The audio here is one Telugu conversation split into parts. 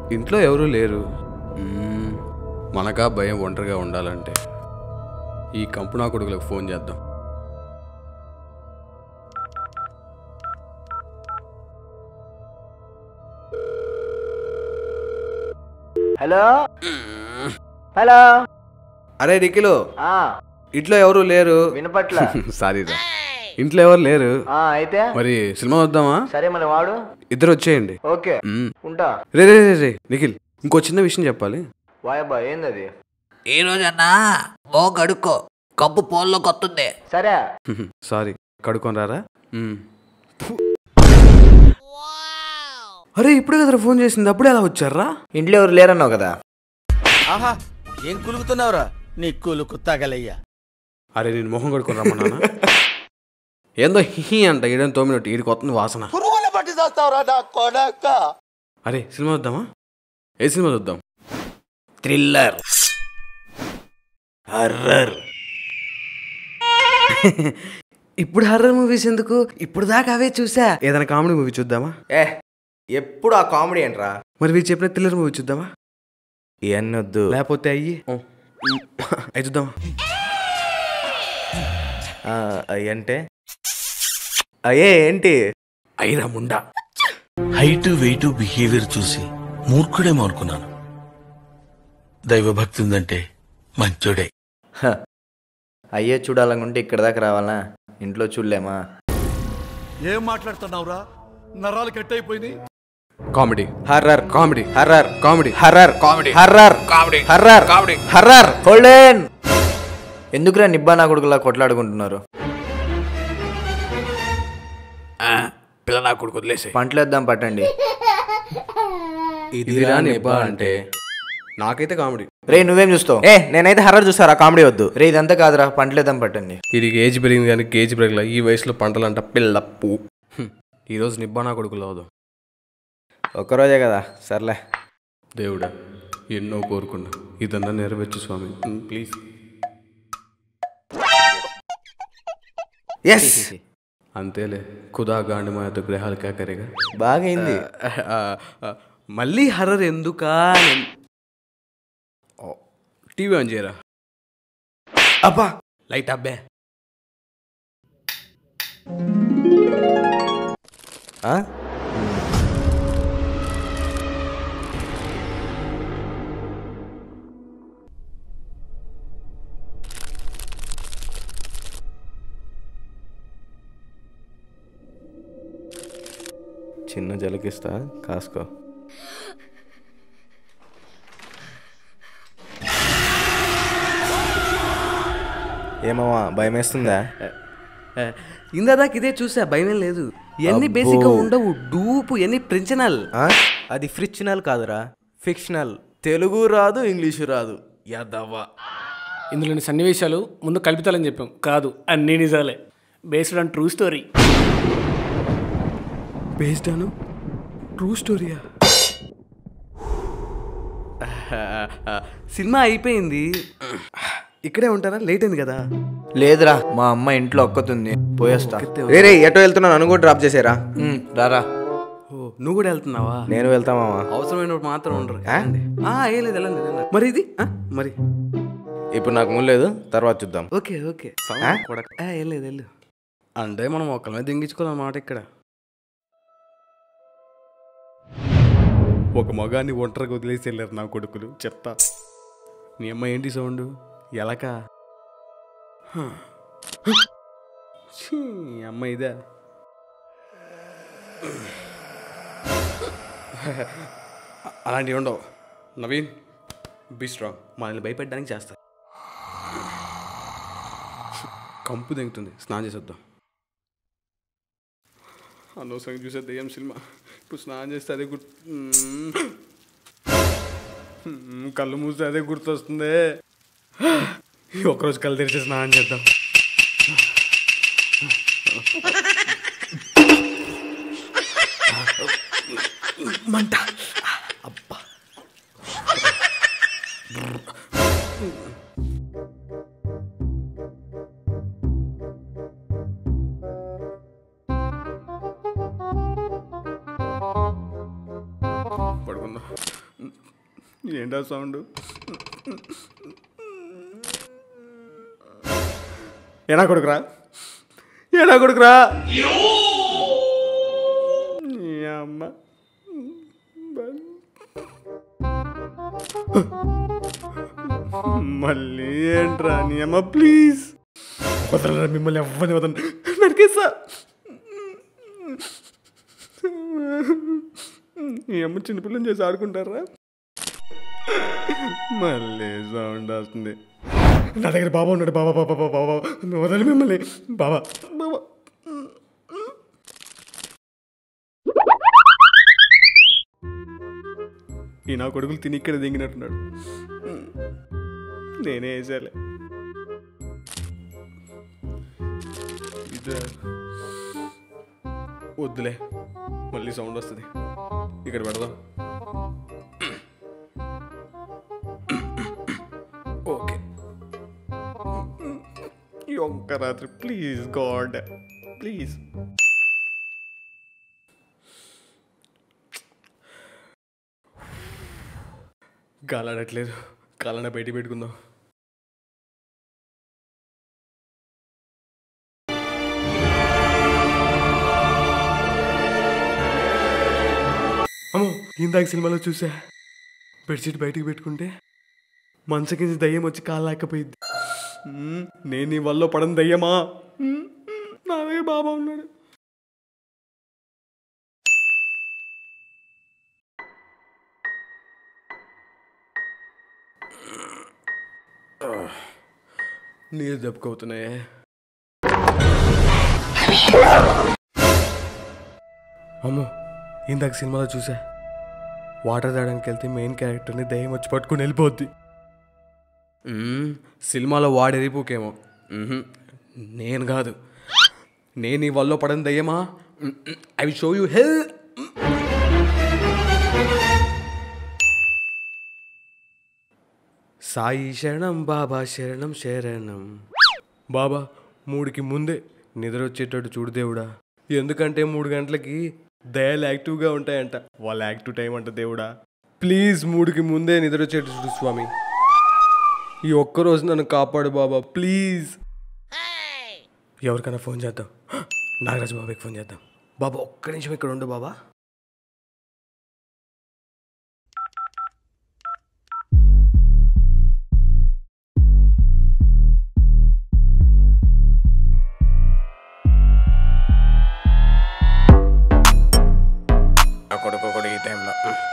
ఇంట్లో ఎవరూ లేరు మ్మ్, మనకా భయం ఒంటరిగా ఉండాలంటే ఈ కంపునా కొడుకులకు ఫోన్ చేద్దాం హలో హలో అరే నిఖిలు ఆ ఇంట్లో ఎవరు లేరు వినపట్ల సారీ రా ఇంట్లో ఎవరు లేరు ఆ అయితే మరి సినిమా వద్దామా సరే మరి వాడు ఇద్దరు వచ్చేయండి ఓకే మ్మ్. ఉంటా రే రే రే రే నిఖిల్ ఇంకో చిన్న విషయం చెప్పాలి వాయబ్బా ఏందది ఈ రోజన్నా మో కడుక్కో కప్పు పోల్లోకి వస్తుంది సరే సారీ కడుక్కొని రారా మ్మ్. ఫు. అరే ఇప్పుడే కదరా ఫోన్ చేసింది అప్పుడే ఎలా వచ్చారా ఇంట్లో ఎవరు లేరన్నావు కదా ఆహా ఏం కులుకుతున్నావురా నీ కులుకు తగలయ్యా అరే నేను మొహం కడుకొని రమ్మన్నా ఏందో హిహి అంట ఈడని తోమినట్టు ఈడికి వస్తుంది వాసన పురుగుల పట్టి చేస్తావురా నా కొడక అరే సినిమా వద్దామా ఏ సినిమా చూద్దాం థ్రిల్లర్ హర్రర్ ఇప్పుడు హర్రర్ మూవీస్ ఎందుకు ఇప్పుడు దాకా అవే చూసా ఏదైనా కామెడీ మూవీ చూద్దామా ఏ ఎప్పుడు ఆ కామెడీ ఏంట్రా మరి వీళ్ళు చెప్పిన థ్రిల్లర్ మూవీ చూద్దామా ఇవన్నీ వద్దు లేకపోతే అయ్యి అవి చూద్దామా అవి అంటే అయ్యే ఏంటి అయిరా ముండా హైట్ వెయిట్ బిహేవియర్ చూసి మూర్ఖుడేమో అనుకున్నాను దైవభక్తి ఉందంటే మంచోడే హ. అయ్యే చూడాలనుకుంటే ఇక్కడ దాకా రావాలా ఇంట్లో చూడలేమా ఏం మాట్లాడుతున్నావురా నరాలు కట్ అయిపోయినాయి comedy horror comedy horror comedy horror comedy horror comedy horror comedy horror హోల్డెన్ ఎందుకురా నిబ్బానా కొడుకులా కొట్లాడుకుంటున్నారు పిల్ల నా కొడుకు వదిలేసే పంటలేద్దాం పట్టండి ఇదిరా నిబ్బా అంటే నాకైతే కామెడీ రే నువ్వేం చూస్తావు ఏ నేనైతే హర్రర్ చూస్తారా కామెడీ వద్దు రే ఇదంతా కాదురా పంటలేద్దాం పట్టండి ఇది ఏజ్ పెరిగింది కానీ కేజీ పెరగల ఈ వయసులో పంటలంట పిల్లప్పు హ్మ్. ఈరోజు నిబ్బానా కొడుకులు అవుదాం ఒక్కరోజే కదా సర్లే దేవుడా ఎన్నో కోరుకున్నా ఇదన్నా నెరవేర్చు స్వామి హ్మ్, ప్లీజ్ ఎస్ అంతేలే ఖుదా గాండి మా యొక్క గ్రహాలు కేకరేగా బాగైంది ఆ, ఆ, మళ్ళీ హర్రర్ ఎందుకా అని- ఓ, టీవీ ఆన్ చేయరా అబ్బా లైట్ అబ్బే ఆ? చిన్న జలకిస్తా కాసుకో ఏమమ్మా భయం వేస్తుందా ఇందాక ఇదే చూసా భయమే లేదు ఇవన్నీ బేసిక్ గా ఉండవు డూపు ఇవన్నీ ప్రిన్చనల్ ఆ? అది ఫ్రిక్షనల్ కాదురా ఫిక్షనల్ తెలుగు రాదు ఇంగ్లీషు రాదు యాదవ్వా ఇందులోని సన్నివేశాలు ముందు కల్పితాలని చెప్పాం కాదు అన్ని నిజాలే based on true story based అను ట్రూ స్టోరీయా సినిమా అయిపోయింది ఇక్కడే ఉంటారా లేట్ అయింది కదా లేదురా మా అమ్మ ఇంట్లో ఒక్కతుంది పోయేస్తా రే ఎటో వెళ్తున్నాను నన్ను కూడా డ్రాప్ చేసేరా రారా ఓ నువ్వు కూడా వెళ్తున్నావా నేను వెళ్తామా అవసరమైనప్పుడు మాత్రం ఉండరు వెళ్ళండి. ఆ, ఏ లేదు వెళ్ళండి వెళ్ళండి. మరి ఇది ఆ, మరి ఇప్పుడు నాకు ముందు లేదు తర్వాత చూద్దాం ఓకే ఓకే కూడా ఏం లేదు వెళ్ళు అంటే మనం ఒకరి మీద దింగించుకోవాలన్నమాట ఇక్కడ ఒక మగాన్ని ఒంటరిగా వదిలేసి వెళ్ళారు నా కొడుకులు చెప్తా నీ అమ్మ ఏంటి సౌండ్ ఎలక హ. ఛీ, అమ్మ ఇదే అలాంటివి ఉండవు నవీన్ బీ స్ట్రాంగ్ మనల్ని భయపెట్టడానికి చేస్తా కంపు దిగుతుంది స్నానం చేసి వద్దాం అనవసరంగా చూసే దెయ్యం సినిమా ఇప్పుడు స్నానం చేస్తే అదే గుర్తు మ్మ్. మ్మ్, కళ్ళు మూస్తే అదే గుర్తొస్తుంది ఈ ఒక్కరోజు కళ్ళు తెరిచి స్నానం చేద్దాం మంట అబ్బా పడుకుందాం ఏంటా సౌండ్ ఏనా కొడుకురా ఏనా కొడుకురా ఈ అమ్మ మళ్ళీ ఏంట్రా నీ అమ్మ ప్లీజ్ వదలరా మిమ్మల్ని ఎవ్వని వదలండి నరికేసా ఈ అమ్మ చిన్నపిల్లని చేసి ఆడుకుంటారా మళ్ళీ సౌండ్ వస్తుంది నా దగ్గర బాబా ఉన్నాడు బాబా బాబా బాబా బాబా నువ్వు వదలి మిమ్మల్ని బాబా బాబా ఈ నా కొడుకులు తిని ఇక్కడ దిగినట్టున్నాడు నేనే వేసాలే ఇదే వద్దులే మళ్ళీ సౌండ్ వస్తుంది ఇక్కడ పెడదాం ఓకే ఈ ఒక్క రాత్రి ప్లీజ్ గాడ్ ప్లీజ్ గాలాడట్లేదు కాలన బయట పెట్టుకుందాం అమ్మో ఇందాక సినిమాలో చూసా బెడ్షీట్ బయటికి పెట్టుకుంటే మంచం కింద దయ్యం వచ్చి కాలాకపోయింది నేను నీ వల్ల పడని దయ్యమా మ్మ్. నా దగ్గర బాబా ఉన్నాడు నీరు దెబ్బకవుతున్నాయే అమ్మో ఇందాక సినిమాలో చూసా వాటర్ తాగడానికి వెళ్తే మెయిన్ క్యారెక్టర్ని దయ్యం వచ్చి పట్టుకుని వెళ్ళిపోద్ది సినిమాలో వాడు ఎరిపోకేమో నేను కాదు నేను ఈ వల్ల పడని దయ్యమా I will show you hell Sai శరణం బాబా శరణం శరణం బాబా మూడుకి ముందే నిద్ర వచ్చేటట్టు చూడు దేవుడా ఎందుకంటే మూడు గంటలకి దయాలు యాక్టివ్గా ఉంటాయంట వాళ్ళ యాక్టివ్ టైం అంట దేవుడా ప్లీజ్ మూడుకి ముందే నిద్ర వచ్చేటట్టు చూడు స్వామి ఈ ఒక్కరోజు నన్ను కాపాడు బాబా ప్లీజ్ ఎవరికైనా ఫోన్ చేద్దాం నాగరాజు బాబాకి ఫోన్ చేద్దాం బాబా ఒక్క నిమిషం ఇక్కడ ఉండు బాబా కొడుకు కొడుకు ఈ టైంలో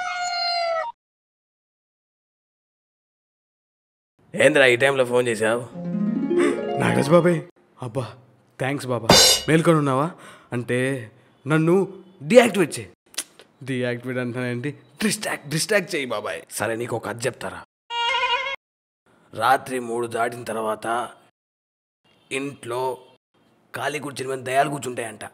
ఏంద్రా ఈ టైంలో ఫోన్ చేసావు నాగరాజ్ బాబాయ్ అబ్బా థ్యాంక్స్ బాబా మేల్కొని ఉన్నావా అంటే నన్ను డియాక్టివేట్ చేయి డియాక్టివేట్ అంటానంటే డిస్ట్రాక్ట్ డిస్ట్రాక్ట్ చేయి బాబాయ్ సరే నీకు ఒక కథ చెప్తారా రాత్రి మూడు దాటిన తర్వాత ఇంట్లో ఖాళీ కూర్చుని మీద దయాలు కూర్చుంటాయంట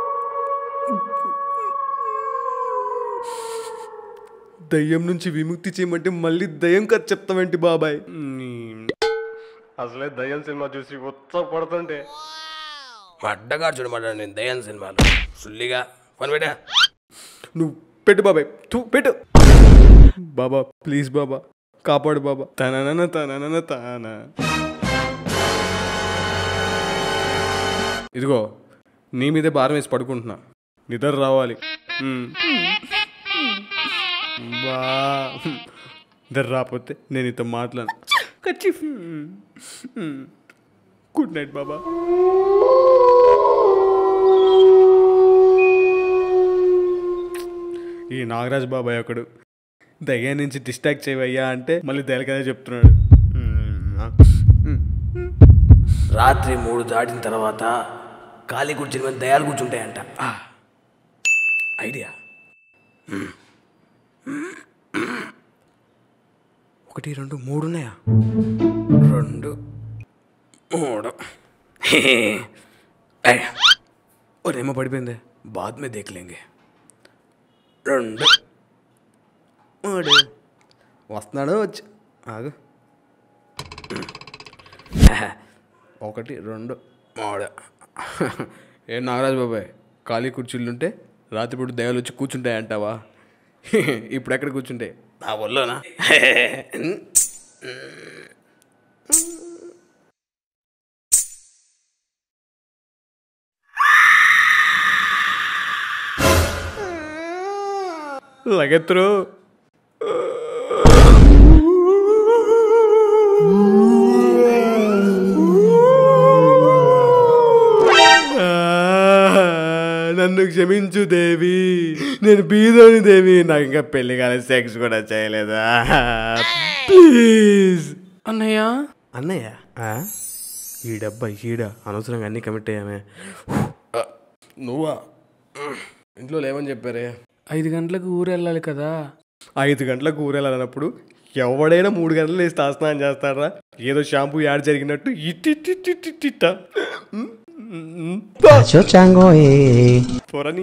దయ్యం నుంచి విముక్తి చేయమంటే మళ్ళీ దయ్యం కథ చెప్తామేంటి బాబాయ్ అసలే దయ్యం సినిమా చూసి ఉత్సవ పడుతుంటే మా అడ్డగా చూడమాట నేను దయాన్ సినిమాలు సుల్లిగా పని పెట్టా నువ్వు పెట్టు బాబాయ్ తూ పెట్టు బాబా ప్లీజ్ బాబా కాపాడు బాబా తనన తనన తాన ఇదిగో నీ మీదే భారం వేసి పడుకుంటున్నా నిద్ర రావాలి మ్మ్. బా నిద్ర రాకపోతే నేను ఇతో మాట్లాను గుడ్ నైట్ బాబా ఈ నాగరాజ్ బాబాయ్ ఒకడు దయ్యా నుంచి డిస్ట్రాక్ట్ చేయవయ్యా అంటే మళ్ళీ దయలకనే చెప్తున్నాడు రాత్రి మూడు దాటిన తర్వాత ఖాళీ కూర్చుని మీద దయాలు కూర్చుంటాయంట ఆ, ఐడియా ఒకటి రెండు మూడు ఉన్నాయా రెండు మూడు అయ్య, ఒరేమో పడిపోయింది बाद में देख लेंगे రెండు మూడు వస్తున్నాడు వచ్చి ఆగు ఒకటి రెండు మూడు ఏ నాగరాజ్ బాబాయ్ ఖాళీ కుర్చీలు ఉంటే రాత్రిపూట దయాలు వచ్చి కూర్చుంటాయి అంటావా ఇప్పుడు ఎక్కడ కూర్చుంటాయి నా ఒళ్ళోనా లగెత్తురు నన్ను క్షమించు దేవి నేను బీదోని దేవి నాకు ఇంకా పెళ్లి కాలేదు సెక్స్ కూడా చేయలేదా ప్లీజ్ అన్నయ్య అన్నయ్య ఈ డబ్బా ఈడ అనవసరంగా అన్ని కమిట్ అయ్యామే నువ్వా ఇంట్లో లేవని చెప్పారే ఐదు గంటలకు ఊరు వెళ్ళాలి కదా ఐదు గంటలకు ఊరెళ్ళాలన్నప్పుడు ఎవడైనా మూడు గంటలు వేసి స్నానం చేస్తారా ఏదో షాంపూ యాడ్ జరిగినట్టు ఇట్టిట్టిట్టిట్టిట్ట పొరని